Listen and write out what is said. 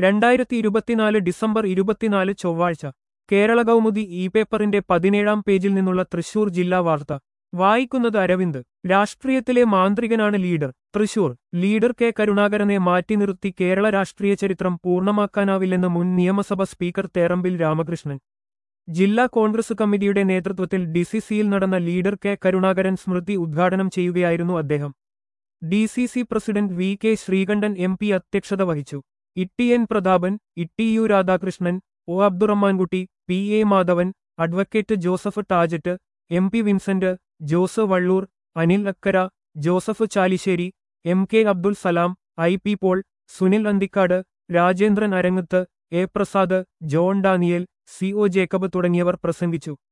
രണ്ടായിരത്തി ഇരുപത്തിനാല് ഡിസംബർ ഇരുപത്തിനാല് ചൊവ്വാഴ്ച കേരള കൗമുദി ഇ പേപ്പറിന്റെ പതിനേഴാം പേജിൽ നിന്നുള്ള തൃശൂർ ജില്ലാ വാർത്ത വായിക്കുന്നത് അരവിന്ദ് രാഷ്ട്രീയത്തിലെ മാന്ത്രികനാണ് ലീഡർ തൃശൂർ ലീഡർ കെ കരുണാകരനെ മാറ്റി നിർത്തി കേരള രാഷ്ട്രീയ ചരിത്രം പൂർണ്ണമാക്കാനാവില്ലെന്ന് മുൻ നിയമസഭ സ്പീക്കർ തേറമ്പിൽ രാമകൃഷ്ണൻ ജില്ലാ കോൺഗ്രസ് കമ്മിറ്റിയുടെ നേതൃത്വത്തിൽ ഡിസിസിയിൽ നടന്ന ലീഡർ കെ കരുണാകരൻ സ്മൃതി ഉദ്ഘാടനം ചെയ്യുകയായിരുന്നു അദ്ദേഹം D C C president V K Sreekandan M P അധ്യക്ഷത വഹിച്ചു T N Prathapan T U Radhakrishnan O Abdurahmankutty P A Madhavan advocate Joseph Tajet M P Vincent Jose Vallur Anil Akkara Joseph Chalissery M K Abdul Salam I P Paul Sunil Anthikad Rajendran Arangath A Prasad John Daniel C O Jacob തുടങ്ങിയവർ പ്രസംഗിച്ചു